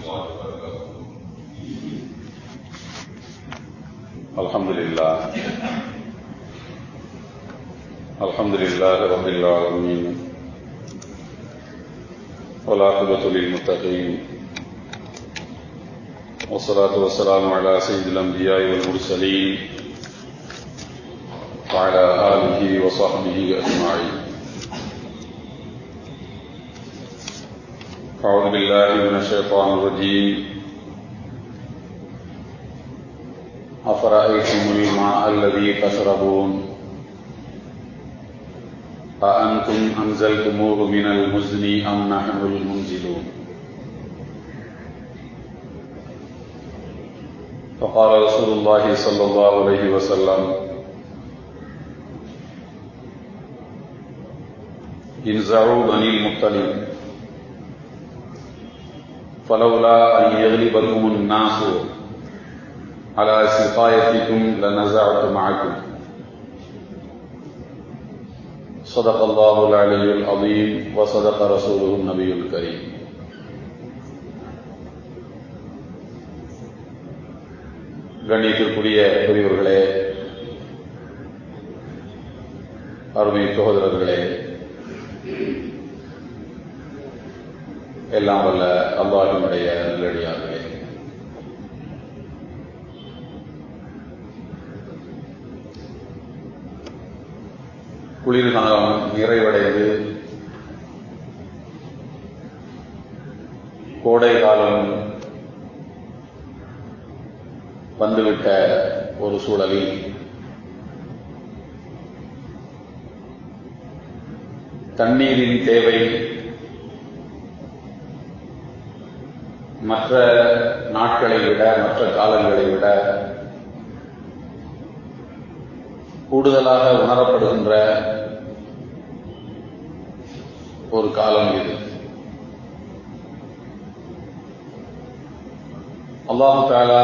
الله وبركاته الحمد لله الحمد لله رب العالمين والعاقبة للمتقين والصلاة والسلام على سيد الأنبياء والمرسلين وعلى آله وصحبه أجمعين أعوذ بالله من الشيطان الرجيم أفرأيتم الماء الذي تشربون أأنتم أنزلتموه من المزن أم نحن المنزلون فقال رسول الله صلى الله عليه وسلم انزعوا بني المطلب فلولا أن يغلبكم الناس على سقايتكم لنزعت معكم صدق الله العلي العظيم وصدق رسوله النبي الكريم கண்ணியத்திற்குரிய பெரியவர்களே அருமை சகோதரர்களே எல்லாம் வல்ல அல்லாஹினுடைய நல்லடியார்களே குளிர்காலம் நிறைவடைந்து கோடை காலம் வந்துவிட்ட ஒரு சூழலில் தண்ணீரின் தேவை மற்ற நாட்களை விட மற்ற காலங்களை விட கூடுதலாக உணரப்படுகின்ற ஒரு காலம் இது அல்லாஹு தாலா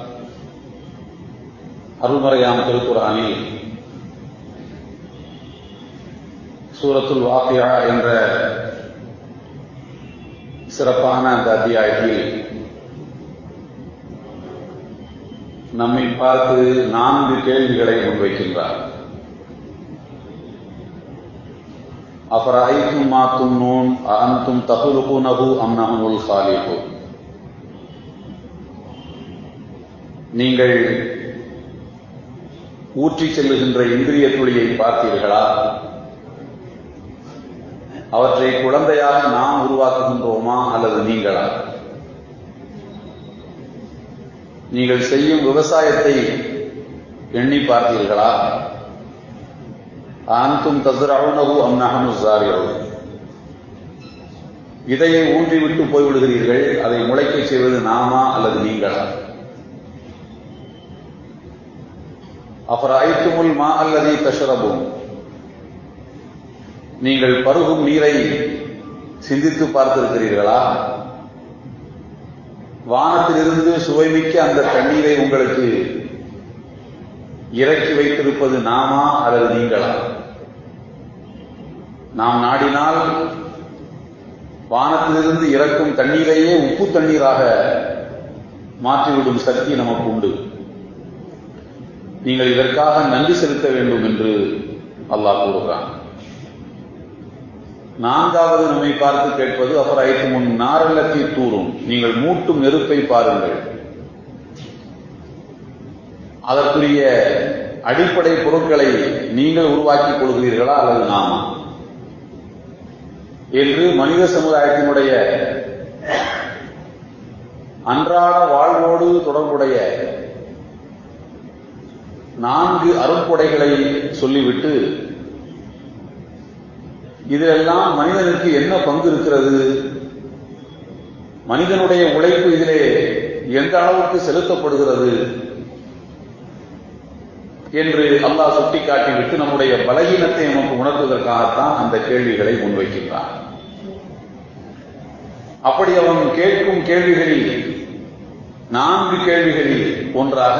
அருள்மறையாம் திருக்குறானில் சூரத்துல் வாக்கியா என்ற சிறப்பான அந்த அத்தியாயத்தில் நம்மை பார்த்து நான்கு கேள்விகளை முன்வைக்கின்றார் அஃபரைத்தும் மாத்தும் நூன் அன்தும் தகுலுகுனகு அம்னஹனுல் சாலிஹு நீங்கள் ஊற்றி செல்லுகின்ற இந்திரிய துளியை பார்த்தீர்களா அவற்றை குழந்தையாக நாம் உருவாக்குகின்றோமா அல்லது நீங்களா நீங்கள் செய்யும் விவசாயத்தை எண்ணி பார்த்தீர்களா அன்தும் தசுரவுனகு அம்னஹனு சாரியவு விதையை ஊன்றிவிட்டு போய்விடுகிறீர்கள் அதை முளைக்க செய்வது நாமா அல்லது நீங்களா அப்புறம் ஐத்துமுல் மா அல்லது தஷரபும் நீங்கள் பருகும் நீரை சிந்தித்து பார்த்திருக்கிறீர்களா வானத்திலிருந்து சுவைமிக்க அந்த தண்ணீரை உங்களுக்கு இறக்கி வைத்திருப்பது நாமா அல்லது நீங்களா நாம் நாடினால் வானத்திலிருந்து இறக்கும் தண்ணீரையே உப்பு தண்ணீராக மாற்றிவிடும் சக்தி நமக்கு உண்டு நீங்கள் இதற்காக நன்றி செலுத்த வேண்டும் என்று அல்லாஹ் கூறுகிறான் நான்காவது நம்மை பார்த்து கேட்பது அப்புறம் ஐத்து முன் நாரல்லத்தை தூரும் நீங்கள் மூட்டும் நெருப்பை பாருங்கள் அதற்குரிய அடிப்படை பொருட்களை நீங்கள் உருவாக்கிக் கொள்கிறீர்களா அல்லது நாமா என்று மனித சமுதாயத்தினுடைய அன்றாட வாழ்வோடு தொடர்புடைய நான்கு அருட்கொடைகளை சொல்லிவிட்டு இதிலெல்லாம் மனிதனுக்கு என்ன பங்கு இருக்கிறது மனிதனுடைய உழைப்பு இதிலே எந்த அளவுக்கு செலுத்தப்படுகிறது என்று அல்லாஹ் சுட்டிக்காட்டிவிட்டு நம்முடைய பலகீனத்தை நமக்கு உணர்த்துவதற்காகத்தான் அந்த கேள்விகளை முன்வைக்கின்றான் அப்படி அவன் கேட்கும் கேள்விகளில் நான்கு கேள்விகளில் ஒன்றாக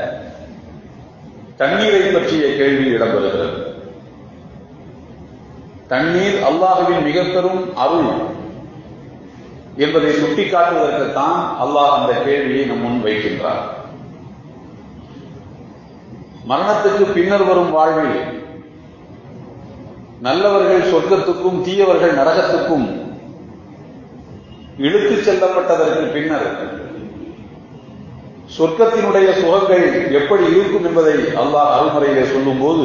தண்ணீரை பற்றிய கேள்வி இடம்பெறுகிறது தண்ணீர் அல்லாஹுவின் மிக பெரும் அருள் என்பதை சுட்டிக்காட்டுவதற்குத்தான் அல்லாஹ் அந்த கேள்வியை நம் முன் வைக்கின்றார் மரணத்துக்கு பின்னர் வரும் வாழ்வில் நல்லவர்கள் சொர்க்கத்துக்கும் தீயவர்கள் நரகத்துக்கும் இழுத்துச் செல்லப்பட்டதற்கு பின்னர் சொர்க்கத்தினுடைய சுகங்கள் எப்படி இருக்கும் என்பதை அல்லாஹ் அருள்முறையிலே சொல்லும் போது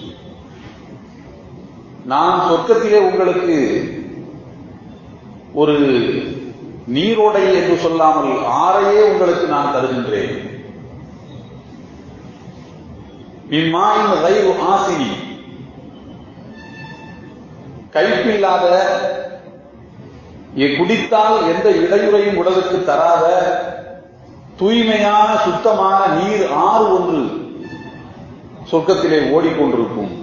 நான் சொர்க்கத்திலே உங்களுக்கு ஒரு நீரோடை என்று சொல்லாமல் ஆறையே உங்களுக்கு நான் தருகின்றேன் இம்மாயின் ரயிறு ஆசினி கைப்பில்லாத குடித்தால் எந்த இடையுறையும் உடலுக்கு தராத தூய்மையான சுத்தமான நீர் ஆறு ஒன்று சொர்க்கத்திலே ஓடிக்கொண்டிருக்கும்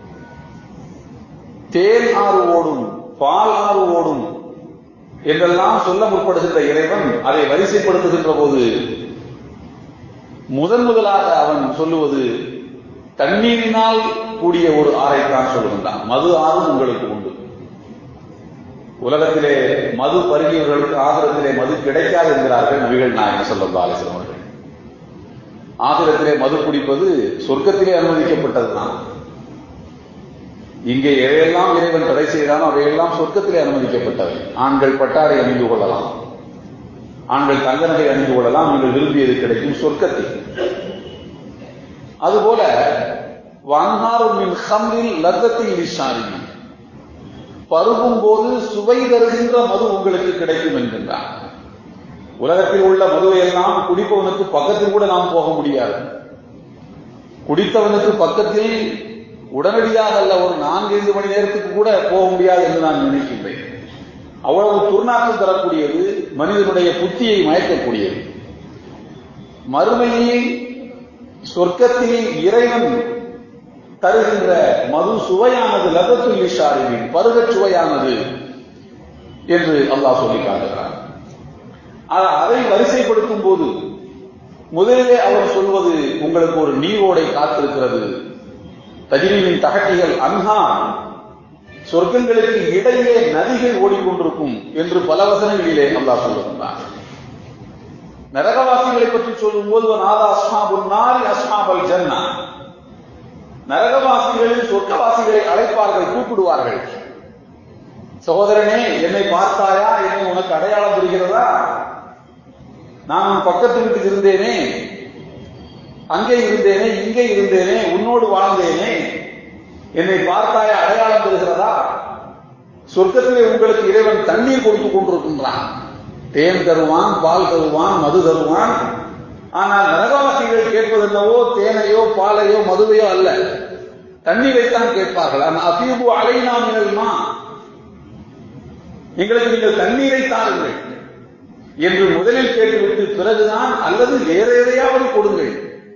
தேன் ஆறு ஓடும் பால் ஆறு ஓடும் என்றெல்லாம் சொல்ல முற்படுகின்ற இறைவன் அதை வரிசைப்படுத்துகின்ற போது முதன் முதலாக அவன் சொல்லுவது தண்ணீரினால் கூடிய ஒரு ஆறைத்தான் சொல்லுகின்றான் மது ஆறும் உங்களுக்கு உண்டு உலகத்திலே மது பருகியவர்களுக்கு ஆகிரத்திலே மது கிடைக்காது என்கிறார்கள் நபிகள் நாயகம் சொல்லா அலிஸ்லாம் அவர்கள் ஆகிரத்திலே மது குடிப்பது சொர்க்கத்திலே அனுமதிக்கப்பட்டதுதான் இங்கே எவையெல்லாம் இறைவன் தடை செய்தானோ அவையெல்லாம் சொர்க்கத்திலே அனுமதிக்கப்பட்டவை ஆண்கள் பட்டாடை அணிந்து கொள்ளலாம் ஆண்கள் தங்க நகை அணிந்து கொள்ளலாம் நீங்கள் விரும்பியது கிடைக்கும் சொர்க்கத்தில் அதுபோல வன்ஹாருமின் ஹம்ரில் லத்தத்தில் லிஷாரின் பருகும் போது சுவை தருகின்ற மது உங்களுக்கு கிடைக்கும் என்கின்றார் உலகத்தில் உள்ள மதுவை எல்லாம் குடிப்பவனுக்கு பக்கத்தில் கூட நாம் போக முடியாது குடித்தவனுக்கு பக்கத்தில் உடனடியாக அல்ல ஒரு நான்கைந்து மணி நேரத்துக்கு கூட போக முடியாது என்று நான் நினைக்கின்றேன் அவ்வளவு துர்நாற்றம் தரக்கூடியது மனிதனுடைய புத்தியை மயக்கக்கூடியது மறுமையில் சொர்க்கத்தில் இறைவன் தருகின்ற மது சுவையானது லதத்துல் இஷாரின் பருகச் சுவையானது என்று அல்லாஹ் சொல்லி காட்டுகிறார் அதை வரிசைப்படுத்தும் போது முதலிலே அவர் சொல்வது உங்களுக்கு ஒரு நீரோடை காத்திருக்கிறது தஜினியின் தகட்டிகள் அன்ஹா சொர்க்கங்களுக்கு இடையே நதிகள் ஓடிக்கொண்டிருக்கும் என்று பல வசனங்களிலே அல்லாஹ் சொல்லுகின்றார் நரகவாசிகளை பற்றி சொல்லும் போது நாதா அஸ்மாபுல் நாரி அஸ்மாபல் ஜன்னா நரகவாசிகளில் சொர்க்கவாசிகளை அழைப்பார்கள் கூப்பிடுவார்கள் சகோதரனே என்னை பார்த்தாயா என்னை உனக்கு அடையாளம் புரிகிறதா நான் உன் பக்கத்து வீட்டில் இருந்தேனே அங்கே இருந்தேனே இங்கே இருந்தேனே உன்னோடு வாழ்ந்தேனே என்னை பார்த்தாயா அடையாளம் பெறுகிறதா சொர்க்கத்திலே உங்களுக்கு இறைவன் தண்ணீர் கொடுத்து கொண்டிருக்கின்றான் தேன் தருவான் பால் தருவான் மது தருவான் ஆனால் நரகவாசிகள் கேட்பது என்னவோ தேனையோ பாலையோ மதுவையோ அல்ல தண்ணீரைத்தான் கேட்பார்கள் ஆனால் அசீபு அலைனா மினல்மா எங்களுக்கு நீங்கள் தண்ணீரை தாருங்கள் என்று முதலில் கேட்டுவிட்டு பிறகுதான் அல்லது வேற எதையாவது கொடுங்கள்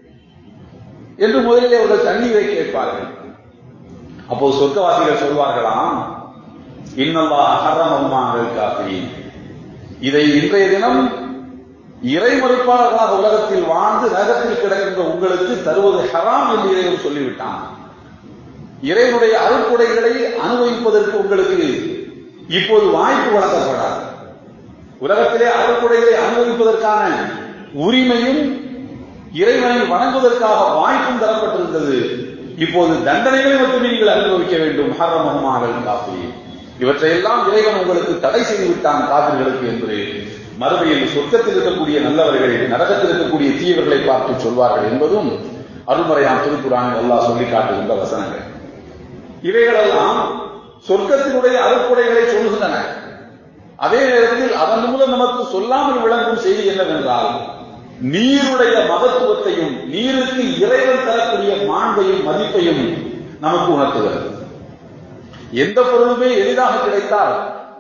என்று முதலில் அவர்கள் தண்ணீரை கேட்பார்கள் அப்போது சொர்க்கவாசிகள் சொல்வார்களாம் இன்னல்லா அகரமம்மாங்கள் காப்பிரின் இதை இன்றைய தினம் இறை மறுப்பாளர்களாக உலகத்தில் வாழ்ந்து நரகத்தில் கிடக்கின்ற உங்களுக்கு தருவது ஹராம் என்று இறைவன் சொல்லிவிட்டான் இறைவனுடைய அருட்கொடைகளை அனுபவிப்பதற்கு உங்களுக்கு இப்போது வாய்ப்பு வழங்கப்படாது உலகத்திலே அருட்கொடைகளை அனுபவிப்பதற்கான உரிமையும் இறைவனை வணங்குவதற்காக வாய்ப்பும் தரப்பட்டிருந்தது இப்போது தண்டனைகளை மட்டுமே நீங்கள் அனுபவிக்க வேண்டும் ஹரமகமாக காப்பி இவற்றையெல்லாம் இறைவன் உங்களுக்கு தடை செய்து விட்டான் காவிர்களுக்கு என்று மறுமையில் சொர்க்கத்தில் இருக்கக்கூடிய நல்லவர்கள் நரகத்தில் இருக்கக்கூடிய தீயவர்களை பார்த்து சொல்வார்கள் என்பதும் அருள்முறையாம் திருக்குறானில் அல்லாஹ் சொல்லி காட்டுகின்ற வசனங்கள் இவைகளெல்லாம் சொர்க்கத்தினுடைய அறுப்புடைகளை சொல்கின்றன அதே நேரத்தில் அதன் மூலம் நமக்கு சொல்லாமல் விளங்கும் செய்தி என்னவென்றால் நீருடைய மகத்துவத்தையும் நீருக்கு இறைவன் தரக்கூடிய மாண்பையும் மதிப்பையும் நமக்கு உணர்த்துகிறது எந்த பொருளுமே எளிதாக கிடைத்தால்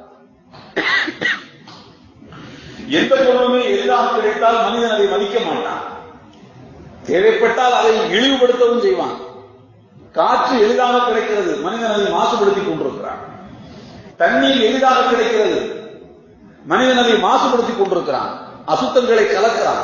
எந்த பொருளுமே எளிதாக கிடைத்தால் மனிதன் அதை மதிக்க மாட்டான் தேவைப்பட்டால் அதை இழிவுபடுத்தவும் செய்வான் காற்று எளிதாக கிடைக்கிறது மனிதன் அதை மாசுபடுத்திக் கொண்டிருக்கிறான் தண்ணீர் எளிதாக கிடைக்கிறது மனிதன் அதை மாசுபடுத்திக் கொண்டிருக்கிறான் அசுத்தங்களை கலக்கிறான்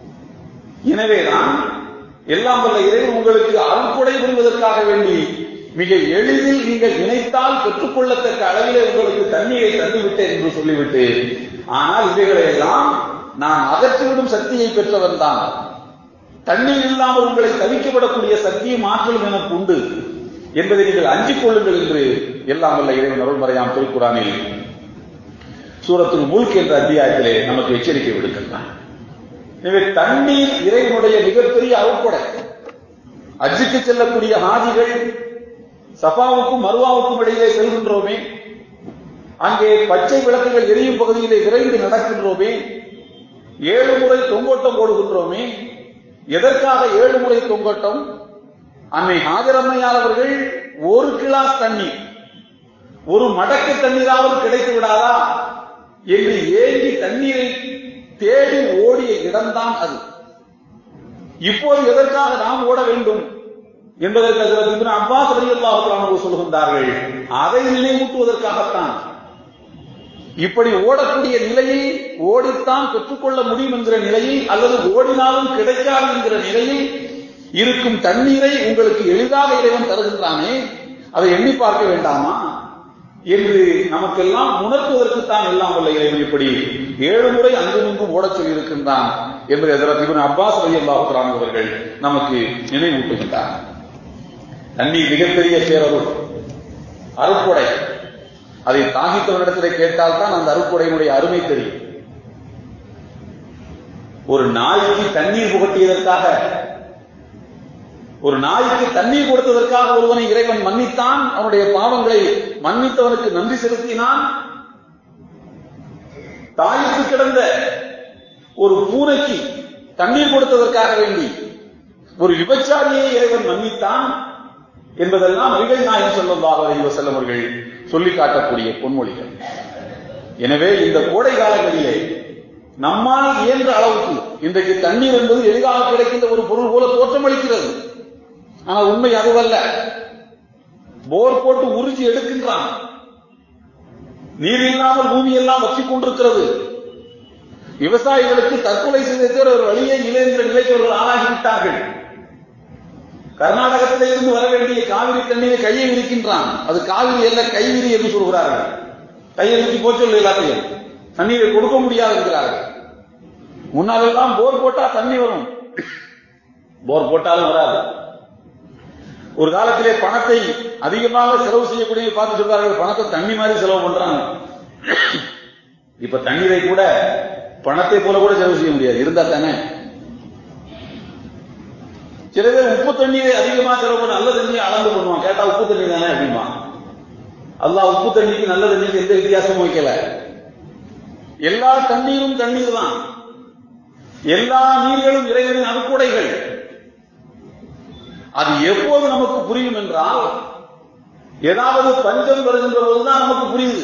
எனவேதான் எல்லாம் வல்ல இறைவன் உங்களுக்கு அருள்கொடை புரிவதற்காக வேண்டி மிக எளிதில் நீங்கள் நினைத்தால் பெற்றுக்கொள்ளத்தக்க அளவிலே உங்களுக்கு தண்ணீரை தந்துவிட்டேன் என்று சொல்லிவிட்டு ஆனால் இவைகளை எல்லாம் நான் அகற்றிவிடும் சக்தியை பெற்றவன் தான் தண்ணீர் இல்லாமல் உங்களை தவிக்கப்படக்கூடிய சக்தியும் ஆற்றலும் எனக்கு உண்டு என்பதை நீங்கள் அஞ்சிக் கொள்ளுங்கள் என்று எல்லாம் வல்ல இறைவன் அருள்மறையாம் திருக்குறானில் சூரத்துல் முல்க் என்ற அத்தியாயத்திலே நமக்கு எச்சரிக்கை விடுக்கின்றான் எனவே தண்ணீர் இறைவனுடைய மிகப்பெரிய அருட்கொடை அஜிக்கு செல்லக்கூடிய ஹாஜிகள் சஃபாவுக்கும் மருவாவுக்கும் இடையிலே செல்கின்றோமே அங்கே பச்சை விளக்குகள் எரியும் பகுதியிலே விரைந்து நடக்கின்றோமே ஏழு முறை தொங்கோட்டம் போடுகின்றோமே எதற்காக ஏழு முறை தொங்கோட்டம் அன்னை ஹாஜரம்மையார் அவர்கள் ஒரு கிளாஸ் தண்ணீர் ஒரு மடக்கு தண்ணீராவது கிடைத்து விடாதா என்று ஏங்கி தண்ணீரை தேடி ஓடிய இடம்தான் அது இப்போது எதற்காக நாம் ஓட வேண்டும் என்பதற்கு ஹஜரத் இப்னு அப்பாஸ் ரலியல்லாஹு அன்ஹு சொல்கின்றார்கள் அதை நினைவூட்டுவதற்காகத்தான் இப்படி ஓடக்கூடிய நிலையில் ஓடித்தான் பெற்றுக்கொள்ள முடியும் என்கிற நிலையில் அல்லது ஓடினாலும் கிடைக்காது என்கிற நிலையில் இருக்கும் தண்ணீரை உங்களுக்கு எளிதாக இறைவன் தருகின்றானே அதை எண்ணி பார்க்க வேண்டாமா என்று நமக்கெல்லாம் உணர்த்துவதற்குத்தான் எல்லாம் வல்ல இறைவன் இப்படி ஏழு முறை அங்குமிங்கும் ஓடச் சொல்லி இருக்கின்றான் என்று ஹஜரத் இப்னு அப்பாஸ் ரலியல்லாஹு அன்ஹு அவர்கள் நமக்கு நினைவூட்டுகின்றார் தண்ணீர் மிகப்பெரிய பேரருள் அருட்கொடை அதை தாகித்தவனிடத்தில் கேட்டால்தான் அந்த அருட்கொடையினுடைய அருமை தெரியும் ஒரு நாய்க்கு தண்ணீர் புகட்டியதற்காக ஒரு நாய்க்கு தண்ணீர் கொடுத்ததற்காக ஒருவனை இறைவன் மன்னித்தான் அவனுடைய பாவங்களை மன்னித்தவனுக்கு நன்றி செலுத்தினான் தாய்க்கு கிடந்த ஒரு பூனைக்கு தண்ணீர் கொடுத்ததற்காக வேண்டி ஒரு விபச்சாரியை இறைவன் மன்னித்தான் என்பதெல்லாம் நபிகள் நாயகம் சொல்லுவாக அறிவு செல்லவர்கள் சொல்லி காட்டக்கூடிய பொன்மொழிகள் எனவே இந்த கோடை காலங்களிலே நம்மால் இயன்ற அளவுக்கு இன்றைக்கு தண்ணீர் என்பது எளிதாக கிடைக்கின்ற ஒரு பொருள் போல தோற்றமளிக்கிறது ஆனால் உண்மை அதுவல்ல போர் போட்டு உறிஞ்சி எடுக்கின்றான் நீர் இல்லாமல் பூமி எல்லாம் வற்றிக் கொண்டிருக்கிறது விவசாயிகளுக்கு தற்கொலை செய்த ஒரு வழியே இல்லை என்ற நிலைக்கு அவர்கள் ஆளாகிவிட்டார்கள் கர்நாடகத்திலே இருந்து வர வேண்டிய காவிரி தண்ணீரை கையை விரிக்கின்றான் அது காவிரி அல்ல கைவிரி என்று சொல்கிறார்கள் கையை விரிச்சு போச்சு எல்லாத்தையும் தண்ணீரை கொடுக்க முடியாது என்கிறார்கள் முன்னாலெல்லாம் போர் போட்டா தண்ணி வரும் போர் போட்டாலும் வராது ஒரு காலத்திலே பணத்தை அதிகமாக செலவு செய்யக்கூடிய பார்த்து சொல்றார்கள் பணத்தை தண்ணி மாதிரி செலவு பண்றாங்க இப்ப தண்ணீரை கூட பணத்தை போல கூட செலவு செய்ய முடியாது இருந்தா தானே சில பேர் உப்பு தண்ணீரை அதிகமா செலவு பண்ண நல்ல தண்ணியை அளந்து பண்ணுவான் கேட்டா உப்பு தண்ணி தானே அப்படிமா அல்லாஹ் உப்பு தண்ணிக்கு நல்ல தண்ணிக்கு எந்த வித்தியாசமும் வைக்கல எல்லா தண்ணீரும் தண்ணீர் தான் எல்லா நீர்களும் இறைவனின் அனுக்கூடைகள் அது எப்போது நமக்கு புரியும் என்றால் ஏதாவது பஞ்சம் வருகின்ற போதுதான் நமக்கு புரியுது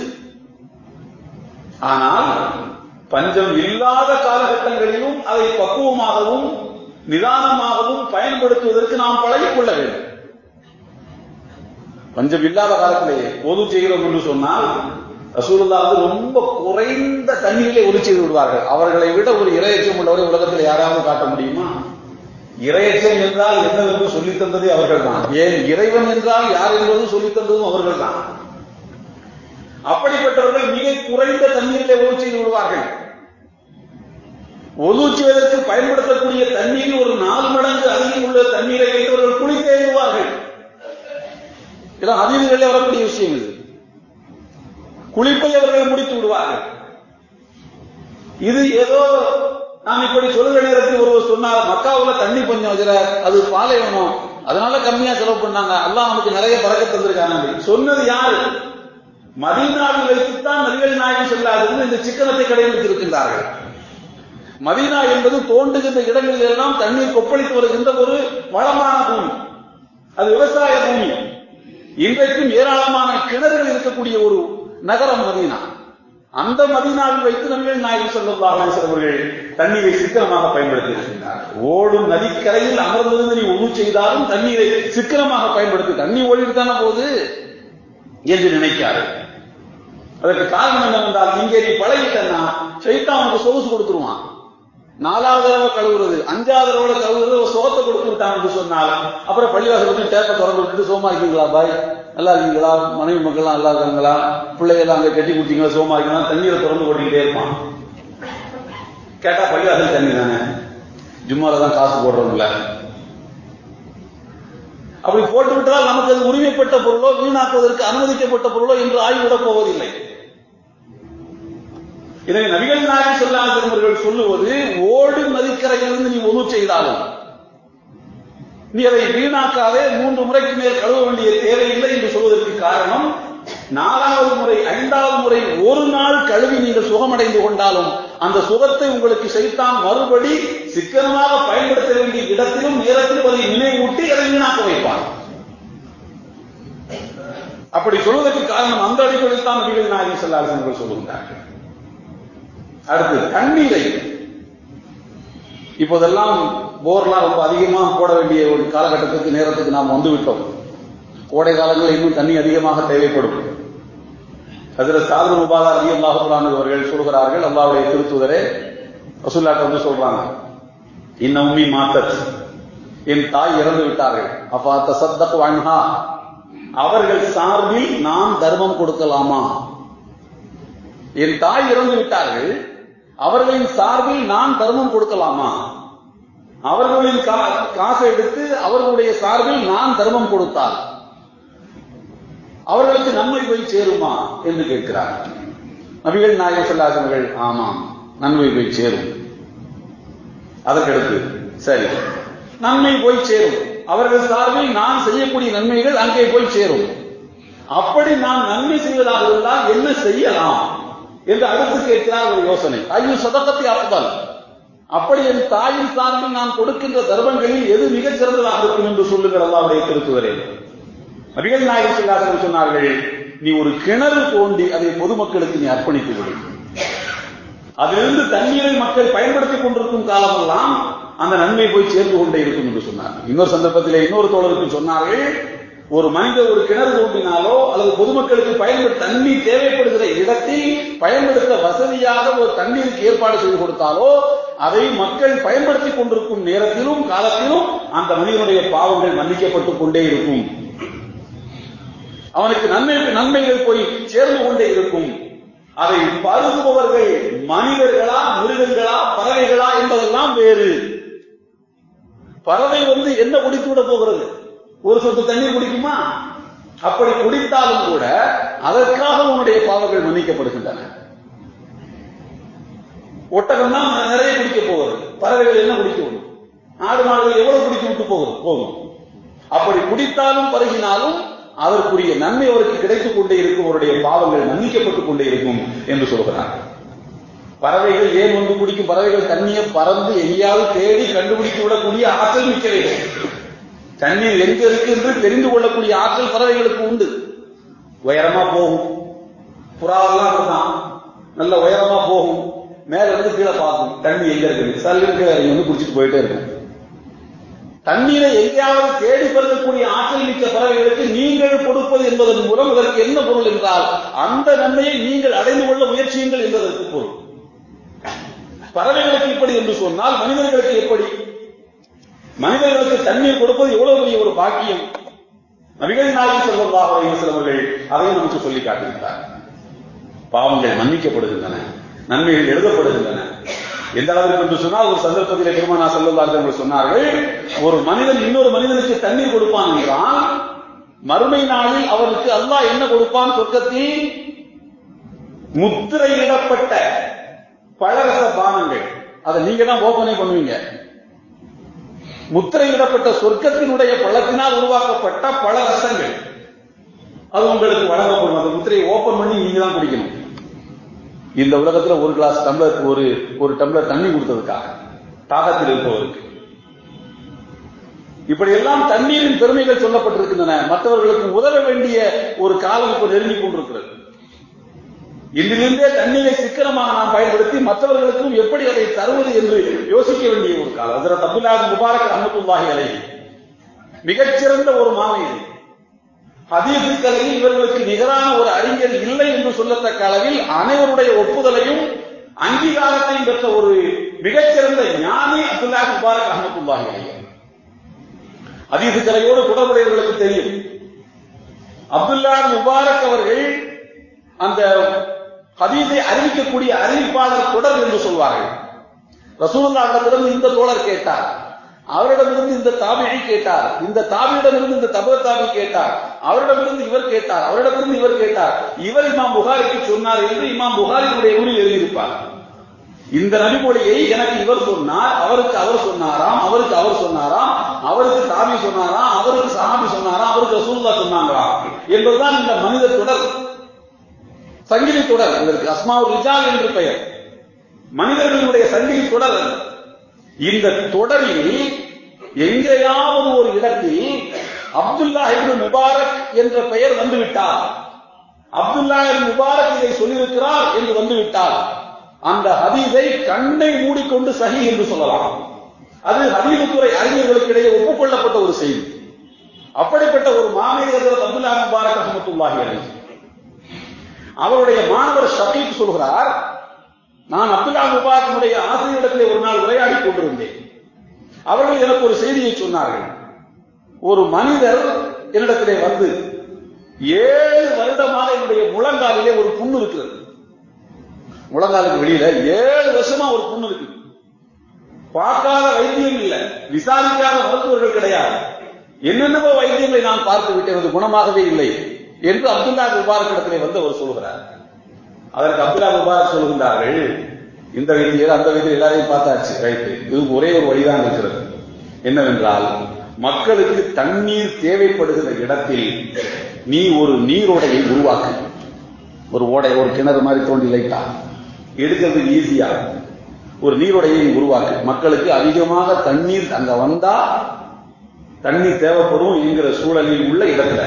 ஆனால் பஞ்சம் இல்லாத காலகட்டங்களிலும் அதை பக்குவமாகவும் நிதானமாகவும் பயன்படுத்துவதற்கு நாம் பழகிக் கொள்ள வேண்டும் பஞ்சம் இல்லாத காலத்திலேயே பொது செய்கிறோம் என்று சொன்னால் ரசூலுல்லா வந்து ரொம்ப குறைந்த தண்ணீரிலே ஒலி செய்து விடுவார்கள் அவர்களை விட ஒரு இரையச்சம் உள்ளவரை உலகத்தில் யாராவது காட்ட முடியுமா இரையச்சம் என்றால் என்னவென்று சொல்லித் தந்ததே அவர்கள் தான் ஏன் இறைவன் என்றால் யார் என்பதும் சொல்லித் தந்ததும் அவர்கள் தான் அப்படிப்பட்டவர்கள் மிக குறைந்த தண்ணீரிலே ஒலி செய்து விடுவார்கள் ஒது செய்வதற்கு பயன்படுத்தக்கூடிய தண்ணீரில் ஒரு நாலு மடங்கு அதிகம் உள்ள தண்ணீரை வைத்தவர்கள் குளித்தே விடுவார்கள் இதெல்லாம் அதிர்களில் வரக்கூடிய விஷயம் இது குளிப்பை அவர்கள் முடித்து விடுவார்கள் இது ஏதோ நாம் இப்படி சொல்லுகிற நேரத்தில் ஒருவர் சொன்னார் மக்காவுல தண்ணி பஞ்சம் வச்சுற அது பாலைவனம் அதனால கம்மியா செலவு பண்ணாங்க அல்லாஹ் நமக்கு நிறைய பறக்க தந்திருக்காங்க சொன்னது யாரு மதீனாவில் வைத்துத்தான் நபிகள் நாயகம் செல்லாதது இந்த சிக்கனத்தை கடைபிடித்திருக்கின்றார்கள் மதீனா என்பது தோண்டுகின்ற இடங்களில் எல்லாம் தண்ணீர் கொப்பளித்து வருகின்ற ஒரு வளமான பூமி அது விவசாய பூமி இன்றைக்கும் ஏராளமான கிணறுகள் இருக்கக்கூடிய ஒரு நகரம் மதீனா அந்த மதீனாவில் வைத்து நபிகள் நாயகம் செல்லுள்ளார்கள் அவர்கள் தண்ணீரை சிக்கனமாக பயன்படுத்தி இருக்கின்றார் ஓடும் நதிக்கரையில் அமர்ந்திருந்து நீ உணவு செய்தாலும் தண்ணீரை சிக்கனமாக பயன்படுத்தி தண்ணி ஓடிட்டு தானே போகுது என்று நினைக்காரு அதற்கு காரணம் என்னவென்றால் இங்கே நீ பழகிட்டன்னா சைத்தான் உனக்கு சொகுசு கொடுத்துருவான் நாலாவது தடவை கழுவுறது அஞ்சாவது தடவை கழுவுறது ஒரு சுகத்தை கொடுத்து விட்டான்னு சொன்னால் அப்புறம் பள்ளிவாசல் வந்து டேப்பை திறந்து விட்டுட்டு சோமா இருக்கீங்களா பாய் நல்லா இருக்கீங்களா மனைவி மக்கள்லாம் நல்லா இருக்காங்களா பிள்ளைகள் அங்க கட்டி குடிச்சிங்களா சோமா இருக்கீங்களா தண்ணீரை திறந்து ஓட்டிக்கிட்டே இருப்பான் கேட்டா பள்ளிவாசல் தண்ணி தானே ஜும்மால தான் காசு போடுறோம்ல அப்படி போட்டு விட்டால் நமக்கு அது உரிமைப்பட்ட பொருளோ வீணாக்குவதற்கு அனுமதிக்கப்பட்ட பொருளோ என்று ஆய்விடப் போவதில்லை எனவே நபிகள் நாயகம் சொல்லாதவர்கள் சொல்லுவது ஓடு நதிக்கரையிலிருந்து நீ ஒது செய்தாலும் நீ அதை வீணாக்காதே மூன்று முறைக்கு மேல் கழுவ வேண்டிய தேவையில்லை என்று சொல்வதற்கு காரணம் நாலாவது முறை ஐந்தாவது முறை ஒரு நாள் கழுவி நீங்கள் சுகமடைந்து கொண்டாலும் அந்த சுகத்தை உங்களுக்கு செய்தான் மறுபடி சிக்கனமாக பயன்படுத்த வேண்டிய இடத்திலும் நேரத்திலும் அதை நினைவூட்டி அதை வீணாக்க வைப்பார் அப்படி சொல்வதற்கு காரணம் அந்த அடிப்படையில் தான் நபிகள் நாயகம் செல்லாசர்கள் சொல்லுகிறார்கள் அடுத்து தண்ணீரை இப்போதெல்லாம் போர்லாம் ரொம்ப அதிகமாக போட வேண்டிய ஒரு காலகட்டத்துக்கு நேரத்துக்கு நாம் வந்துவிட்டோம் கோடை காலங்களில் இன்னும் தண்ணி அதிகமாக தேவைப்படும் அதில் சாதன முபாதா அலி அல்லாஹுரான் அவர்கள் சொல்கிறார்கள் அல்லாவுடைய திருத்துதரே ரசுல்லாட்ட வந்து சொல்றாங்க இன்ன உம்மி மாத்தத் என் தாய் இறந்து விட்டார்கள் அப்பா தசத்தக் வான்ஹா அவர்கள் சார்பில் நான் தர்மம் கொடுக்கலாமா என் தாய் இறந்து விட்டார்கள் அவர்களின் சார்பில் நான் தர்மம் கொடுக்கலாமா அவர்களின் காசை எடுத்து அவர்களுடைய சார்பில் நான் தர்மம் கொடுத்தால் அவர்களுக்கு நன்மை போய் சேருமா என்று கேட்கிறார் நபிகள் நாயகம் சொல்லாசவர்கள் ஆமாம் நன்மை போய் சேரும் அதற்கடுத்து சரி நன்மை போய் சேரும் அவர்கள் சார்பில் நான் செய்யக்கூடிய நன்மைகள் அங்கே போய் சேரும் அப்படி நான் நன்மை செய்வதாக இருந்தால் என்ன செய்யலாம் என்று அடுத்து கேட்கிறார் ஒரு யோசனை ஐயோ சதக்கத்தை அப்தல் அப்படி என் தாயின் சார்பில் நான் கொடுக்கின்ற தர்மங்களில் எது மிகச் சிறந்ததாக இருக்கும் என்று சொல்லுங்கள் அல்லாவுடைய திருத்துவரே நபிகள் நாயகர் சொல்லார்கள் சொன்னார்கள் நீ ஒரு கிணறு தோண்டி அதை பொதுமக்களுக்கு நீ அர்ப்பணித்து விடு அதிலிருந்து தண்ணீரை மக்கள் பயன்படுத்திக் கொண்டிருக்கும் காலமெல்லாம் அந்த நன்மை போய் சேர்ந்து கொண்டே இருக்கும் என்று சொன்னார் இன்னொரு சந்தர்ப்பத்திலே இன்னொரு தோழருக்கு சொன்னார்கள் ஒரு மனிதர் ஒரு கிணறு தோண்டினாலோ அல்லது பொதுமக்களுக்கு பயன்படுத்த தண்ணீர் தேவைப்படுகிற இடத்தில் பயன்படுத்த வசதியாக ஒரு தண்ணீருக்கு ஏற்பாடு செய்து கொடுத்தாலோ அதை மக்கள் பயன்படுத்திக் கொண்டிருக்கும் நேரத்திலும் காலத்திலும் அந்த மனிதனுடைய பாவங்கள் மன்னிக்கப்பட்டுக் கொண்டே இருக்கும் அவனுக்கு நன்மை நன்மைகள் போய் சேர்ந்து கொண்டே இருக்கும் அதை பருகுபவர்கள் மனிதர்களா மிருகங்களா பறவைகளா என்பதெல்லாம் வேறு பறவை வந்து என்ன குடித்து விட போகிறது ஒரு சொட்டு தண்ணீர் குடிக்குமா அப்படி குடித்தாலும் கூட அதற்காக உன்னுடைய பாவங்கள் மன்னிக்கப்படுகின்றன ஒட்டகம் தான் நிறைய குடிக்க போகிறது பறவைகள் என்ன குடிக்க விடும் ஆடு மாடுகள் எவ்வளவு குடித்து விட்டு போகும் போகும் அப்படி குடித்தாலும் பருகினாலும் அதற்குரிய நன்மை அவருக்கு கிடைத்துக் கொண்டே இருக்கும் அவருடைய பாவங்கள் மன்னிக்கப்பட்டுக் கொண்டே இருக்கும் என்று சொல்கிறார் பறவைகள் ஏன் வந்து குடிக்கும் பறவைகள் தண்ணியை பறந்து எங்கேயாவது தேடி கண்டுபிடித்து விடக்கூடிய ஆற்றல் மிக்கவைகள் தண்ணீர் எங்க இருக்கு என்று தெரிந்து கொள்ளக்கூடிய ஆற்றல் பறவைகளுக்கு உண்டு உயரமா போகும் புறாவெல்லாம் அப்படிதான் நல்ல உயரமா போகும் மேல இருந்து கீழே பார்க்கும் தண்ணி எங்க இருக்குது சல்லுக்கு வந்து குடிச்சிட்டு போயிட்டே இருக்கும் தண்ணீரை எங்கேயாவது தேடி பெறக்கூடிய ஆற்றல் மிக்க பறவைகளுக்கு நீங்கள் கொடுப்பது என்பதன் மூலம் இதற்கு என்ன பொருள் என்றால் அந்த நன்மையை நீங்கள் அடைந்து கொள்ள முயற்சியுங்கள் என்பதற்கு பொருள் பறவைகளுக்கு இப்படி என்று சொன்னால் மனிதர்களுக்கு எப்படி மனிதர்களுக்கு தண்ணீர் கொடுப்பது எவ்வளவு பெரிய ஒரு பாக்கியம் நபிகள் நாயகம் செல்வதாக சிலவர்கள் அதையும் நமக்கு சொல்லி காட்டுகின்றார் பாவங்கள் மன்னிக்கப்படுகின்றன நன்மைகள் எழுதப்படுகின்றன எந்த அளவிற்கு என்று சொன்னால் ஒரு சந்தர்ப்பத்தில் பெருமானா செல்வதார்கள் சொன்னார்கள் ஒரு மனிதன் இன்னொரு மனிதனுக்கு தண்ணீர் கொடுப்பான் என்றால் மறுமை நாளில் அவனுக்கு அல்லாஹ் என்ன கொடுப்பான் சொர்க்கத்தில் முத்திரையிடப்பட்ட பழரச பானங்கள் அதை நீங்க தான் ஓபனே பண்ணுவீங்க முத்திரையிடப்பட்ட சொர்க்கத்தினுடைய பழத்தினால் உருவாக்கப்பட்ட பல ரசங்கள் அது உங்களுக்கு வழங்கப்படும் அந்த முத்திரையை ஓபன் பண்ணி நீங்க தான் குடிக்கணும் இந்த உலகத்துல ஒரு கிளாஸ் டம்ளர் ஒரு ஒரு டம்ளர் தண்ணி கொடுத்ததுக்காக தாகத்தில் இருப்பவருக்கு இப்படியெல்லாம் தண்ணீரின் பெருமைகள் சொல்லப்பட்டிருக்கின்றன மற்றவர்களுக்கு உதவ வேண்டிய ஒரு காலம் இப்ப நெருங்கிக் கொண்டிருக்கிறது இன்றிலிருந்தே தண்ணீரை சிக்கனமாக நாம் பயன்படுத்தி மற்றவர்களுக்கும் எப்படி அதை தருவது என்று யோசிக்க வேண்டிய ஒரு காலம் அதில் அப்துல்லாஹ் முபாரக் அஹமத்துல்லாஹி அலை மிகச்சிறந்த ஒரு மாணவி ஹதீசுக்கலையில் இவர்களுக்கு நிகரான ஒரு அறிஞர் இல்லை என்று சொல்லத்தக்க அளவில் அனைவருடைய ஒப்புதலையும் அங்கீகாரத்தையும் பெற்ற ஒரு மிகச்சிறந்த ஞானி அப்துல்லா முபாரக் அஹமத்துல்லாஹி அலைஹி ஹதீஸ் கலையோடு தொடர்புடையவர்களுக்கு தெரியும் அப்துல்லா முபாரக் அவர்கள் அந்த ஹதீஸை அறிவிக்கக்கூடிய அறிவிப்பாளர் தொடர் என்று சொல்வார்கள் ரசூலுல்லாஹிடமிருந்து இந்த தோழர் கேட்டார் அவரிடமிருந்து இந்த தாபியை கேட்டார் இந்த தாபியிடமிருந்து இந்த தப தாபி கேட்டார் அவரிடமிருந்து இவர் கேட்டார் அவரிடமிருந்து இவர் கேட்டார் இவர் இமாம் புகாரிக்கு சொன்னார் என்று இமாம் புகாரினுடைய ஊரில் எழுதியிருப்பார் இந்த நபிமொழியை எனக்கு இவர் சொன்னார் அவருக்கு அவர் சொன்னாராம் அவருக்கு அவர் சொன்னாராம் அவருக்கு தாபி சொன்னாராம் அவருக்கு சஹாபி சொன்னாராம் அவருக்கு ரசூல்லா சொன்னாங்களாம் என்பதுதான் இந்த மனித தொடர் சங்கிலி தொடர் இதற்கு அஸ்மாவு ரிஜால் என்று பெயர் மனிதர்களுடைய சங்கிலி தொடர் இந்த தொடரில் எங்கேயாவது ஒரு இடத்தில் அப்துல்லா இப்னு முபாரக் என்ற பெயர் வந்துவிட்டார் அப்துல்லா இப்னு முபாரக் இதை சொல்லியிருக்கிறார் என்று வந்துவிட்டால் அந்த ஹதீஸை கண்ணை மூடிக்கொண்டு சஹி என்று சொல்லலாம் அது ஹதீதுத்துறை அறிஞர்களுக்கு இடையே ஒப்புக்கொள்ளப்பட்ட ஒரு செய்தி அப்படிப்பட்ட ஒரு மாமேதர் அப்துல்லா முபாரக் அஹமத்துல்லாஹி அலைஹி அவருடைய மாணவர் ஷகீப் சொல்கிறார் நான் அப்துல்லா முபாரக்கினுடைய ஆசிரியரிடத்திலே ஒரு நாள் உரையாடி கொண்டிருந்தேன் அவர்கள் எனக்கு ஒரு செய்தியை சொன்னார்கள் ஒரு மனிதர் என்னிடத்திலே வந்து ஏழு வருடமாக என்னுடைய முழங்காலிலே ஒரு புண்ணு இருக்கிறது முழங்காலுக்கு வெளியில ஏழு வருஷமா ஒரு புண்ணு இருக்கு பார்க்காத வைத்தியம் இல்லை விசாரிக்காத மருத்துவர்கள் கிடையாது என்னென்னவோ வைத்தியங்களை நான் பார்த்து விட்டேன் அது குணமாகவே இல்லை என்று அப்துல்லா முபாரக் இடத்திலே வந்து அவர் சொல்கிறார் அதற்கு அப்துல்லா முபாரக் சொல்கின்றார்கள் இந்த வைத்தியர் அந்த வைத்தியர் எல்லாரையும் பார்த்தாச்சு ரைட்டு இது ஒரே ஒரு வழிதான் இருக்கிறது என்னவென்றால் மக்களுக்கு தண்ணீர் தேவைப்படுகிற இடத்தில் நீ ஒரு நீரோடையை உருவாக்கு ஒரு ஓடை ஒரு கிணறு மாதிரி தோண்டி லைட்டா எடுக்கிறதுக்கு ஈஸியா ஒரு நீரோடையை நீ உருவாக்கு மக்களுக்கு அதிகமாக தண்ணீர் அங்க வந்தா தண்ணீர் தேவைப்படும் என்கிற சூழலில் உள்ள இடத்துல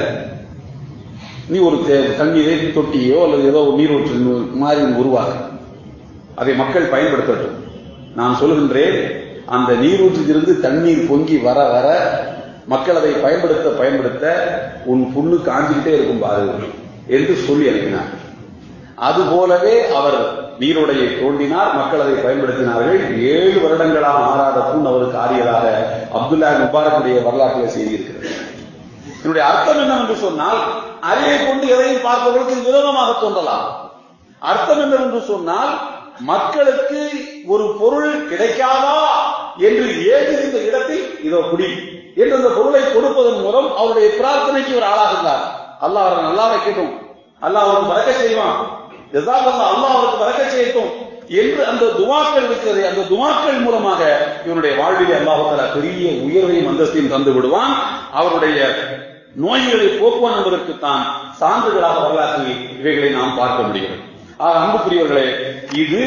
நீ ஒரு தண்ணீரை தொட்டியோ அல்லது ஏதோ ஒரு நீரூற்று மாதிரி உருவாக்கு அதை மக்கள் பயன்படுத்தட்டும் நான் சொல்கின்றேன் அந்த நீரூற்றிலிருந்து தண்ணீர் பொங்கி வர வர மக்கள் அதை பயன்படுத்த பயன்படுத்த உன் புண்ணு காஞ்சிக்கிட்டே இருக்கும் பாரு என்று சொல்லி அனுப்பினார் அது போலவே அவர் நீரோடையை தோண்டினார் மக்கள் அதை பயன்படுத்தினார்கள் ஏழு வருடங்களாக ஆறாத புண் அவருக்கு ஆறியதாக அப்துல்லா முபாரக்குடைய வரலாற்றில் செய்திருக்கிறது என்னுடைய அர்த்தம் என்னவென்று சொன்னால் அறிவை கொண்டு எதையும் பார்ப்பவர்களுக்கு விரோதமாக தோன்றலாம் அர்த்தம் என்னவென்று சொன்னால் மக்களுக்கு ஒரு பொருள் கிடைக்காதா என்று ஏதிருந்த இடத்தில் இதோ குடி என்று அந்த பொருளை கொடுப்பதன் மூலம் அவருடைய பிரார்த்தனைக்கு ஒரு ஆளாகிறார் அல்லாஹ் அவரை நல்லா வைக்கட்டும் அல்லாஹ் அவருக்கு வரக்க செய்வான் எதாவது அல்லாஹ் அவருக்கு வரக்க செய்யட்டும் என்று அந்த துவாக்கள் இருக்கிறது அந்த துவாக்கள் மூலமாக இவனுடைய வாழ்விலே அல்லாஹால பெரிய உயர்வையும் அந்தஸ்தையும் தந்து விடுவான் அவருடைய நோய்களை போக்குவான் என்பதற்குத்தான் சான்றுகளாக வரலாற்றில் இவைகளை நாம் பார்க்க முடிகிறது ஆக அன்புக்குரியவர்களே இது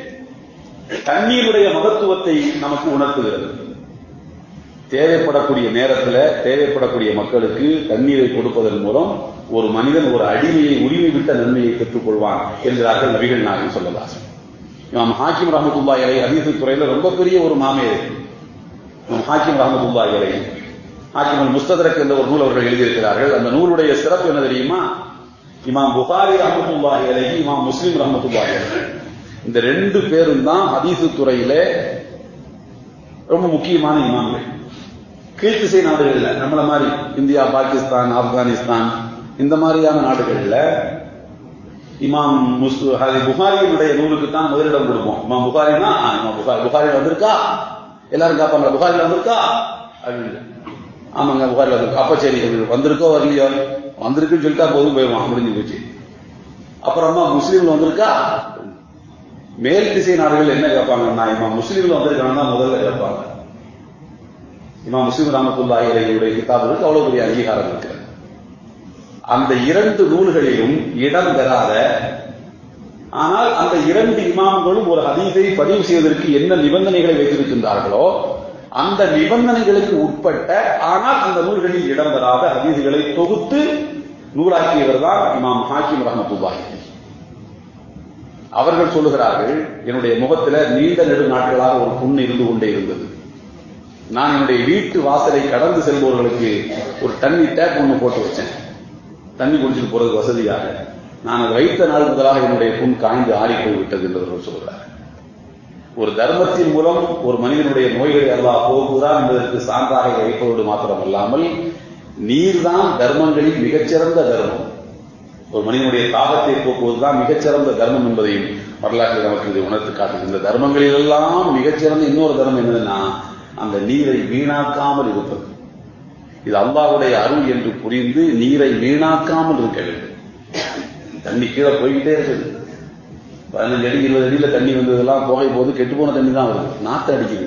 தண்ணீருடைய மகத்துவத்தை நமக்கு உணர்த்துகிறது தேவைப்படக்கூடிய நேரத்தில் தேவைப்படக்கூடிய மக்களுக்கு தண்ணீரை கொடுப்பதன் மூலம் ஒரு மனிதன் ஒரு அடிமையை உரிமை விட்ட நன்மையை பெற்றுக்கொள்வான் என்கிறார்கள் நபிகள் நாயகம் சொல்லலாசன் இமாம் ஹாக்கிம் ரஹமத்துல்லா இலை ஹதீசு துறையில ரொம்ப பெரிய ஒரு மாமேதை இமாம் ஹாக்கிம் ரஹமத்துல்லா இலை ஹாக்கிம் முஸ்ததரக் என்ற ஒரு நூல் அவர்கள் எழுதியிருக்கிறார்கள் அந்த நூலுடைய சிறப்பு என்ன தெரியுமா இமாம் புகாரி ரஹமத்துல்லா இலை இமாம் முஸ்லீம் ரஹமத்துல்லா இலை இந்த ரெண்டு பேரும் தான் ஹதீசு துறையில ரொம்ப முக்கியமான இமாம்கள் கீழ்த்திசை நாடுகள்ல நம்மள மாதிரி இந்தியா பாகிஸ்தான் ஆப்கானிஸ்தான் இந்த மாதிரியான நாடுகள்ல இமாம் முஸ்து புகாரியினுடைய நூலுக்கு தான் முதலிடம் கொடுப்போம் இமாம் புகாரினா இமாம் புகாரி புகாரில் வந்திருக்கா எல்லாரும் கேட்பாங்க புகாரில் வந்திருக்கா அப்படின்னு ஆமாங்க புகாரில் வந்திருக்கா அப்ப சரி வந்திருக்கோ வரலையோ வந்திருக்குன்னு சொல்லிட்டா போதும் போயிடுவான் முடிஞ்சு போச்சு அப்புறமா முஸ்லீம்ல வந்திருக்கா மேல் திசை நாடுகள் என்ன கேட்பாங்கன்னா இமாம் முஸ்லீம்ல வந்திருக்காங்க தான் முதல்ல கேட்பாங்க இமாம் முஸ்லீம் ராமத்துல்லா இலையுடைய கிதாபுக்கு அவ்வளவு பெரிய அங்கீகாரம் இருக்கிறது அந்த இரண்டு நூல்களிலும் இடம் பெறாத ஆனால் அந்த இரண்டு இமாம்களும் ஒரு ஹதீஸை பதிவு செய்வதற்கு என்ன நிபந்தனைகளை வைத்திருக்கின்றார்களோ அந்த நிபந்தனைகளுக்கு உட்பட்ட ஆனால் அந்த நூல்களில் இடம் பெறாத ஹதீசுகளை தொகுத்து நூலாக்கியவர் தான் இமாம் ஹாக்கிம் ரஹமத்துல்லாஹி அவர்கள் சொல்லுகிறார்கள் என்னுடைய முகத்துல நீண்ட நெடு நாட்களாக ஒரு புண்ணு இருந்து கொண்டே இருந்தது நான் என்னுடைய வீட்டு வாசலை கடந்து செல்பவர்களுக்கு ஒரு தண்ணி டேப் ஒன்று போட்டு வச்சேன் தண்ணி குடிச்சிட்டு போறது வசதியாக நான் அதை வைத்த நாள் முதலாக என்னுடைய புண் காய்ந்து ஆறி போய் விட்டது என்று அவர்கள் சொல்கிறார் ஒரு தர்மத்தின் மூலம் ஒரு மனிதனுடைய நோய்களை அல்லாஹ் போக்குகிறான் என்பதற்கு சான்றாக வைப்பதோடு மாத்திரம் அல்லாமல் நீர்தான் தர்மங்களில் மிகச்சிறந்த தர்மம் ஒரு மனிதனுடைய தாகத்தை போக்குவதுதான் மிகச்சிறந்த தர்மம் என்பதையும் வரலாற்றில் நமக்கு இதை உணர்த்து காட்டுது இந்த தர்மங்களிலெல்லாம் மிகச்சிறந்த இன்னொரு தர்மம் என்னதுன்னா அந்த நீரை வீணாக்காமல் இருப்பது இது அல்லாவுடைய அருள் என்று புரிந்து நீரை வீணாக்காமல் இருக்க வேண்டும் தண்ணி கீழே போய்கிட்டே இருக்குது பதினஞ்சு அடி இருபது அடியில தண்ணி வந்ததெல்லாம் புகை போது கெட்டு போன தண்ணி தான் வருது நாத்து அடிக்குது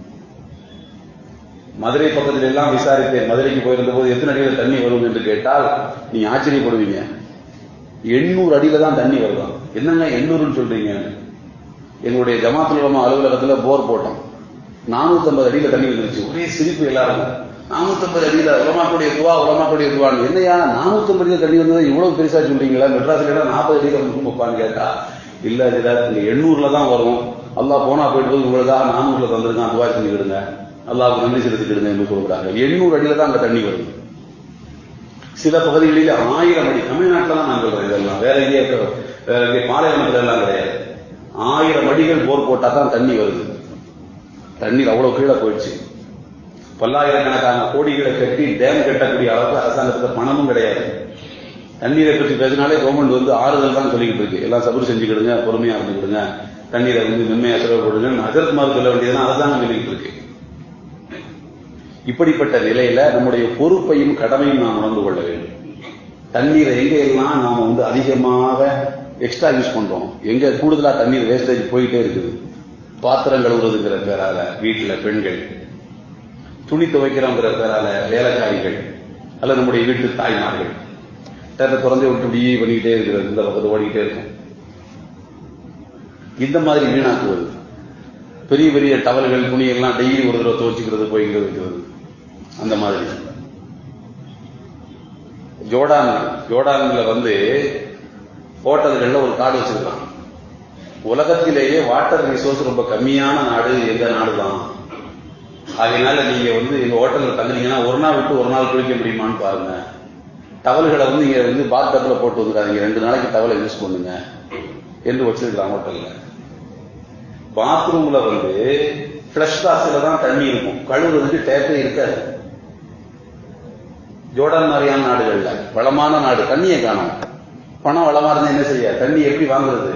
மதுரை பக்கத்துல எல்லாம் விசாரித்தேன் மதுரைக்கு போயிருந்த போது எத்தனை அடியில தண்ணி வரும் என்று கேட்டால் நீங்க ஆச்சரியப்படுவீங்க எண்ணூறு அடியில தான் தண்ணி வருதான் என்னங்க எண்ணூறுன்னு சொல்றீங்க எங்களுடைய ஜமாத்துல உலமா அலுவலகத்துல போர் போட்டோம் நானூத்தி அடியில தண்ணி வந்துருச்சு ஒரே சிரிப்பு எல்லாருக்கும் நானூத்தி அடியில உலமாக்குடைய துவா உலமாக்குடைய துவான்னு என்னையா நானூத்தி அடியில தண்ணி வந்தது இவ்வளவு பெருசா சொல்றீங்களா மெட்ராஸ்ல எல்லாம் நாற்பது அடியில வந்து வைப்பான்னு கேட்டா இல்ல இதுல இங்க எண்ணூறுல தான் வரும் அல்லாஹ் போனா போயிட்டு உங்களுக்காக நானூறுல தந்திருக்கான் துவா செஞ்சுக்கிடுங்க அல்லாவுக்கு நன்றி செலுத்திக்கிடுங்க என்று சொல்கிறாங்க எண்ணூறு அடியில தான் அங்க தண்ணி வருது சில பகுதிகளில் ஆயிரம் அடி தமிழ்நாட்டில் தான் நான் சொல்றேன் இதெல்லாம் வேற எங்கேயே வேற எங்கே பாலைவனத்துல எல்லாம் கிடையாது ஆயிரம் அடிகள் போர் போட்டா தான் தண்ணி வருது தண்ணீர் அவ்வளவு கீழே போயிடுச்சு பல்லாயிரக்கணக்கான கோடிகளை கட்டி டேம் கட்டக்கூடிய அளவுக்கு அரசாங்கத்துக்கு பணமும் கிடையாது தண்ணீரை பற்றி பேசினாலே கவர்மெண்ட் வந்து ஆறுதல் தான் சொல்லிக்கிட்டு இருக்கு எல்லாம் சபர் செஞ்சுக்கிடுங்க பொறுமையா இருந்துக்கிடுங்க தண்ணீரை வந்து மென்மையா செலவுப்படுங்க அஜர்குமார் சொல்ல வேண்டியதுதான் அரசாங்கம் சொல்லிக்கிட்டு இருக்கு இப்படிப்பட்ட நிலையில நம்முடைய பொறுப்பையும் கடமையும் நாம் உணர்ந்து கொள்ள வேண்டும் தண்ணீரை எங்க எல்லாம் நாம வந்து அதிகமாக எக்ஸ்ட்ரா யூஸ் பண்றோம் எங்க கூடுதலா தண்ணீர் வேஸ்டேஜ் போயிட்டே இருக்குது பாத்திரம் கழுவுறதுங்கிற பேரால வீட்டுல பெண்கள் துணி துவைக்கிறோங்கிற பேரால வேலைக்காரிகள் அல்லது நம்முடைய வீட்டு தாய்மார்கள் டேப்பை திறந்து விட்டு இப்படி பண்ணிக்கிட்டே இருக்கிறது இந்த பக்கத்து ஓடிக்கிட்டே இருக்கும் இந்த மாதிரி வீணாக்குவது பெரிய பெரிய டவல்கள் துணி எல்லாம் டெய்லி ஒரு தடவை துவச்சிக்கிறது போய்கிறது வைக்கிறது அந்த மாதிரி ஜோர்டான் ஜோர்டான்ல வந்து ஹோட்டல்கள்ல ஒரு கார்டு வச்சிருக்கான் உலகத்திலேயே வாட்டர் ரிசோர்ஸ் ரொம்ப கம்மியான நாடு எந்த நாடு தான் அதனால நீங்க வந்து எங்க ஹோட்டல்ல தங்குனீங்கன்னா ஒரு நாள் விட்டு ஒரு நாள் குளிக்க முடியுமான்னு பாருங்க டவல்களை வந்து நீங்க வந்து பாத் டப்ல போட்டு வந்துடாதீங்க ரெண்டு நாளைக்கு டவலை யூஸ் பண்ணுங்க என்று வச்சிருக்கலாம் ஹோட்டல்ல பாத்ரூம்ல வந்து பிளஷ் பாக்ஸ்ல தான் தண்ணி இருக்கும் கழுவுறதுக்கு டேப்பே இருக்காது ஜோர்டான் மாதிரியான நாடுகள்ல வளமான நாடு தண்ணியை காணும் பணம் வளமா இருந்தா என்ன செய்ய தண்ணி எப்படி வாங்குறது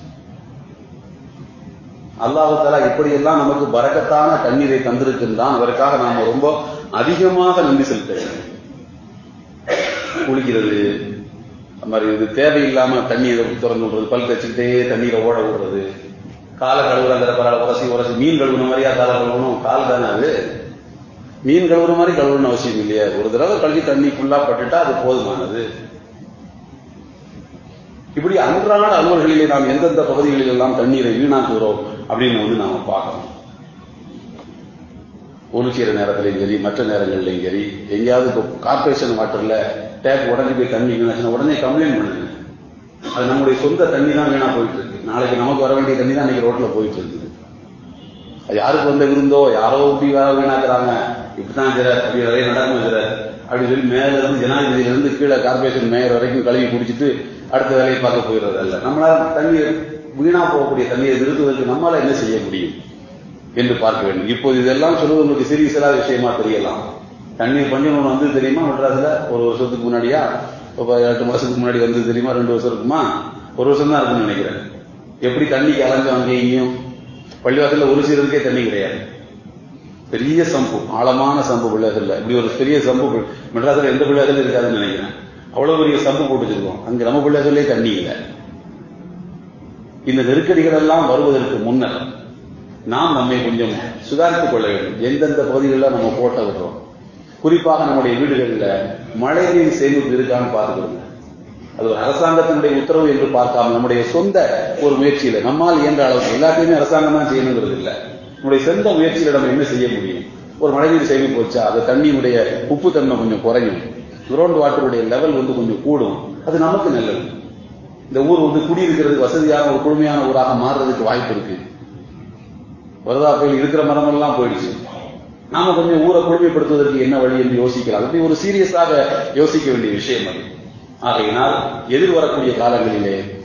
அல்லாஹாலா இப்படியெல்லாம் நமக்கு பறக்கத்தான தண்ணீரை தந்திருக்கின்றான் அதற்காக நாம ரொம்ப அதிகமாக நன்றி செலுத்த வேண்டும் குளிக்கிறது அது மாதிரி இது தேவையில்லாம தண்ணியை திறந்து விடுறது பல் தச்சுக்கிட்டே தண்ணீரை ஓட விடுறது காலை கழுவுறங்கிற பரவாயில்ல உரசி உரசி மீன் கழுவுன மாதிரியா காலை கழுவணும் கால் தானே அது மீன் கழுவுற மாதிரி கழுவணும் அவசியம் இல்லையா ஒரு தடவை கழுவி தண்ணி ஃபுல்லா பட்டுட்டா அது போதுமானது இப்படி அன்றாட அலுவல்களிலே நாம் எந்தெந்த பகுதிகளில் எல்லாம் தண்ணீரை வீணாக்குகிறோம் அப்படின்னு வந்து நாம பார்க்கணும் ஒழுக்கிற நேரத்திலையும் சரி மற்ற நேரங்கள்லையும் சரி எங்கேயாவது இப்போ கார்பரேஷன் வாட்டர்ல டேப் உடஞ்சி போய் தண்ணி வீணாச்சுன்னா உடனே கம்ப்ளைண்ட் பண்ணுங்க அது நம்முடைய சொந்த தண்ணி தான் வீணா போயிட்டு இருக்கு நாளைக்கு நமக்கு வர வேண்டிய தண்ணி தான் இன்னைக்கு ரோட்ல போயிட்டு இருக்குது அது யாருக்கு வந்த விருந்தோ யாரோ இப்படி வேற வீணாக்குறாங்க இப்படிதான் சார் அப்படி நிறைய நடக்கும் சார் அப்படின்னு சொல்லி மேல இருந்து ஜனாதிபதியில இருந்து கீழே கார்பரேஷன் மேயர் வரைக்கும் கழுவி குடிச்சிட்டு அடுத்த வேலையை பார்க்க போயிடுறது அல்ல நம்மளால தண்ணீர் வீணா போகக்கூடிய தண்ணீரை நிறுத்துவதற்கு நம்மளால என்ன செய்ய முடியும் என்று பார்க்க வேண்டும் இப்போது இதெல்லாம் சொல்வது உங்களுக்கு சீரியஸா விஷயமா தெரியலாம் தண்ணீர் பஞ்சம் வந்து தெரியுமா மெட்ராஸ்ல ஒரு வருஷத்துக்கு முன்னாடியா இப்போ எட்டு மாசத்துக்கு முன்னாடி வந்து தெரியுமா ரெண்டு வருஷம் இருக்குமா ஒரு வருஷம் தான் இருக்கும்னு நினைக்கிறேன் எப்படி தண்ணிக்கு அலைஞ்சோம் அங்கே இங்கேயும் பள்ளிவாசல்ல ஒரு சீரதுக்கே தண்ணி கிடையாது பெரிய சம்பு ஆழமான சம்பு பிள்ளைகள்ல இப்படி ஒரு பெரிய சம்பு மெட்ராஸ்ல எந்த பிள்ளைகள் இருக்காதுன்னு நினைக்கிறேன் அவ்வளவு பெரிய சம்பு போட்டு வச்சிருக்கோம் அங்க நம்ம பிள்ளைகளே தண்ணி இல்லை இந்த நெருக்கடிகள் எல்லாம் வருவதற்கு முன்னர் நாம் நம்மை கொஞ்சம் சுதாரித்துக் கொள்ள வேண்டும் எந்தெந்த பகுதிகளில் நம்ம போட்ட விடுறோம் குறிப்பாக நம்முடைய வீடுகளில் மழைநீர் சேமிப்பு இருக்கான்னு பார்த்துக்கொள்ளுங்க அது ஒரு அரசாங்கத்தினுடைய உத்தரவு என்று பார்க்காம நம்முடைய சொந்த ஒரு முயற்சியில நம்மால் இயன்ற அளவுக்கு எல்லாத்தையுமே அரசாங்கம் தான் செய்யணுங்கிறது இல்லை நம்முடைய சொந்த முயற்சியில நம்ம என்ன செய்ய முடியும் ஒரு மழைநீர் சேமிப்பு வச்சா அது தண்ணியுடைய உப்பு தன்மை கொஞ்சம் குறையும் கிரவுண்ட் வாட்டருடைய லெவல் வந்து கொஞ்சம் கூடும் அது நமக்கு நல்லது இந்த ஊர் வந்து குடியிருக்கிறதுக்கு வசதியான ஒரு குழுமையான ஊராக மாறுறதுக்கு வாய்ப்பு இருக்கு வரதா புயல் இருக்கிற மரமெல்லாம் போயிடுச்சு நாம கொஞ்சம் ஊரை குழுமைப்படுத்துவதற்கு என்ன வழி என்று யோசிக்கலாம் அப்படி ஒரு சீரியஸாக யோசிக்க வேண்டிய விஷயம் அது ஆகையினால் எதிர்வரக்கூடிய காலங்களிலே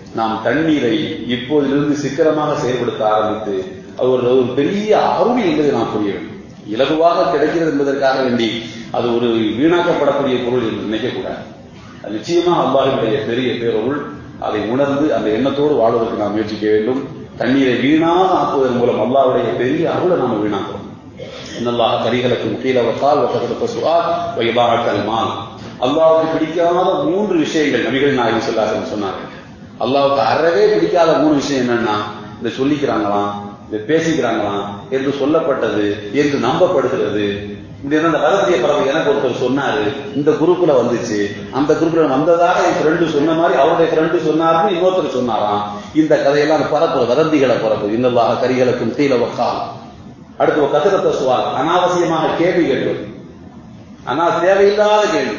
நாம் தண்ணீரை இப்போதிலிருந்து சிக்கனமாக செயல்படுத்த ஆரம்பித்து அது ஒரு ஒரு பெரிய அருள் என்பதை நாம் புரிய வேண்டும் இலகுவாக கிடைக்கிறது என்பதற்காக வேண்டி அது ஒரு வீணாக்கப்படக்கூடிய பொருள் என்று நினைக்கக்கூடாது அது நிச்சயமாக அல்லாஹினுடைய பெரிய பேரொருள் அதை உணர்ந்து அந்த எண்ணத்தோடு வாழ்வதற்கு நாம் முயற்சிக்க வேண்டும் தண்ணீரை வீணாக ஆக்குவதன் மூலம் அல்லாஹ்வுடைய பெரிய அருளை நாம் வீணாக்குறோம் இன்னல்லாஹ் கரிகளுக்கும் கீழே வத்தால் வத்தகத்த சுஆல் வைபாகல் மால் அல்லாஹ்வுக்கு பிடிக்காத மூன்று விஷயங்கள் நபிகள் நாயகம் சொல்லாசன் சொன்னார்கள் அல்லாஹ்வுக்கு அறவே பிடிக்காத மூணு விஷயம் என்னன்னா இந்த சொல்லிக்கிறாங்களாம் இந்த பேசிக்கிறாங்களாம் என்று சொல்லப்பட்டது என்று நம்பப்படுகிறது இந்த அந்த வதந்திய பறவை எனக்கு ஒருத்தர் சொன்னாரு இந்த குரூப்ல வந்துச்சு அந்த குரூப்ல வந்ததாக என் ஃப்ரெண்டு சொன்ன மாதிரி அவருடைய ஃப்ரெண்டு சொன்னாருன்னு இன்னொருத்தர் சொன்னாராம் இந்த கதையெல்லாம் பரப்பு வதந்திகளை பரப்பு இன்னல்லாக கரிகளுக்கும் தீல வக்கால் அடுத்து ஒரு கதிரத்த சுவால் அனாவசியமாக கேள்வி கேட்பது ஆனால் தேவையில்லாத கேள்வி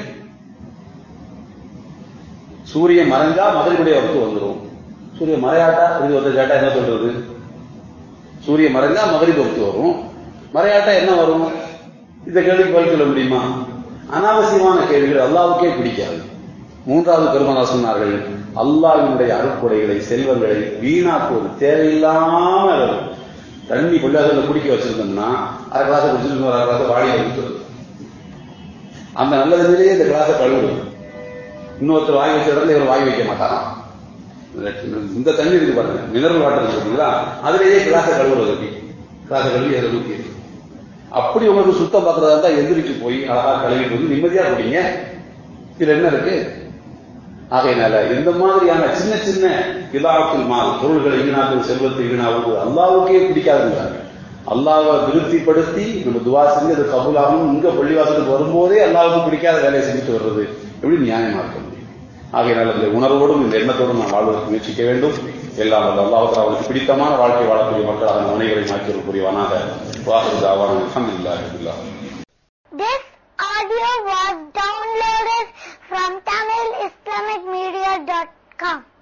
சூரியன் மறைஞ்சா மதுரையுடைய வகுத்து வந்துடும் சூரியன் மறையாட்டா இது வந்து கேட்டா என்ன சொல்றது சூரியன் மறைஞ்சா மகரி வகுத்து வரும் மறையாட்டா என்ன வரும் இந்த கேள்விக்கு பதில் சொல்ல முடியுமா அனாவசியமான கேள்விகள் அல்லாவுக்கே பிடிக்காது மூன்றாவது பெருமனா சொன்னார்கள் அல்லாவினுடைய அருட்கொடைகளை செல்வங்களை வீணாக்குவது தேவையில்லாம வரும் தண்ணி கொள்ளாத குடிக்க வச்சிருந்தோம்னா அரை கிளாஸ் குடிச்சிட்டு அரை கிளாஸ் வாழி வைக்கிறது அந்த நல்ல தண்ணியிலேயே இந்த கிளாஸை கழுவுது இன்னொருத்தர் வாய் வச்ச இடத்துல இவர் வாய் வைக்க மாட்டாராம் இந்த தண்ணி இருக்கு பாருங்க மினரல் வாட்டர் இருக்குங்களா அதுலேயே கிளாஸை கழுவுறது கிளாஸை கழுவி அதை ஊற்றி அப்படி உங்களுக்கு சுத்தம் பார்க்கறதா இருந்தா எந்திரிச்சு போய் அழகா கழுவிட்டு வந்து நிம்மதியா குடிங்க இதுல என்ன இருக்கு ஆகையினால இந்த மாதிரியான சின்ன சின்ன இலாத்தில் மால் பொருள்களை வீணாக்குவது செல்வத்தை வீணாவது அல்லாவுக்கே பிடிக்காதுங்கிறாங்க அல்லாவை திருப்திப்படுத்தி நம்ம துவா செஞ்சு அது கபூலாகும் இங்க பள்ளிவாசலுக்கு வரும்போதே அல்லாவுக்கு பிடிக்காத வேலையை செஞ்சுட்டு வர்றது எப்படி நியாயமா இருக்க முடியும் ஆகையினால இந்த உணர்வோடும் இந்த எண்ணத்தோடும் நாம் வாழ்வதற்கு முயற்சிக்க வேண்டும் எல்லாம் வல்ல அல்லாஹ் அவருக்கு பிடித்தமான வாழ்க்கை வாழக்கூடிய மக்களாக நம் அனைவரையும் மாற்றி புரியவானாக வாஹர் தாவான அல்ஹம்துலில்லாஹி This audio was downloaded from TamilIslamicMedia.com.